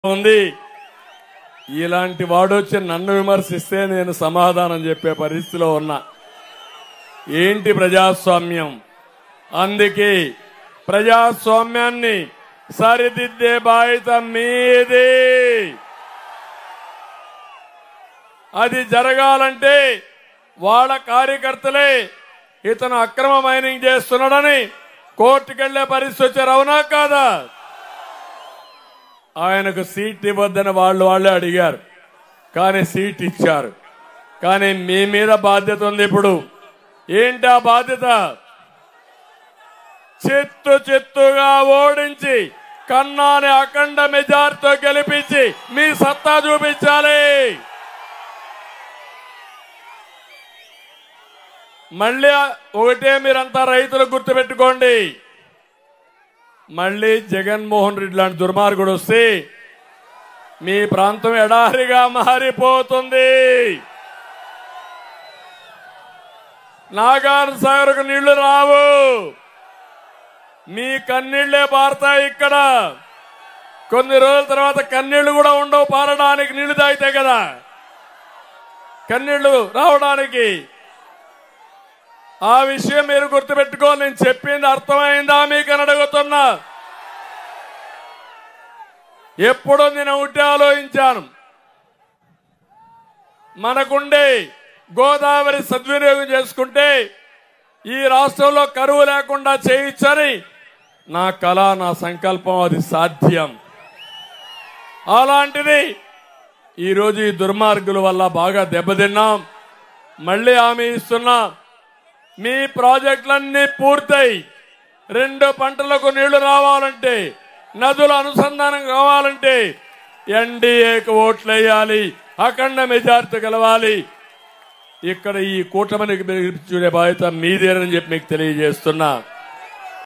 ఉంది ఇలాంటి వాడు వచ్చి నన్ను విమర్శిస్తే నేను సమాధానం చెప్పే పరిస్థితిలో ఉన్నా ఏంటి ప్రజాస్వామ్యం అందుకే ప్రజాస్వామ్యాన్ని సరిదిద్దే బాధ్యత మీది అది జరగాలంటే వాళ్ళ కార్యకర్తలే ఇతను అక్రమ మైనింగ్ చేస్తున్నాడని కోర్టుకెళ్లే పరిస్థితి వచ్చారు అవునా కాదా ఆయనకు సీట్ ఇవ్వద్దని వాళ్ళు వాళ్ళే అడిగారు కానీ సీట్ ఇచ్చారు కానీ మీ మీద బాధ్యత ఉంది ఇప్పుడు ఏంటి ఆ బాధ్యత చిత్తు చిత్తుగా ఓడించి కన్నాని అఖండ మెజార్టీతో గెలిపించి మీ సత్తా చూపించాలి మళ్ళీ ఒకటే మీరంతా రైతులు గుర్తుపెట్టుకోండి మళ్ళీ జగన్మోహన్ రెడ్డి లాంటి దుర్మార్గుడు వస్తే మీ ప్రాంతం ఎడారిగా మారిపోతుంది నాగార్ సాగర్కు నీళ్లు రావు మీ కన్నీళ్లే పారుతాయి ఇక్కడ కొన్ని రోజుల తర్వాత కన్నీళ్లు కూడా ఉండవు పారడానికి నీళ్లు తాగితే కదా కన్నీళ్లు రావడానికి ఆ విషయం మీరు గుర్తుపెట్టుకోవాలి నేను చెప్పింది అర్థమైందా మీకు అని అడుగుతున్నా ఎప్పుడో నేను ఒకటి ఆలోచించాను మనకుండే గోదావరి సద్వినియోగం చేసుకుంటే ఈ రాష్ట్రంలో కరువు లేకుండా చేయొచ్చని నా కళ నా సంకల్పం అది సాధ్యం అలాంటిది ఈరోజు ఈ దుర్మార్గుల వల్ల బాగా దెబ్బతిన్నాం మళ్ళీ హామీ ఇస్తున్నాం మీ ప్రాజెక్టులన్నీ పూర్తయి రెండు పంటలకు నీళ్లు రావాలంటే నదుల అనుసంధానం కావాలంటే ఎన్డీఏకి ఓట్లు వేయాలి అఖండ మెజార్టీ గెలవాలి ఇక్కడ ఈ కూటమిని గెలిపించుకునే బాధ్యత మీదేనని చెప్పి మీకు తెలియజేస్తున్నా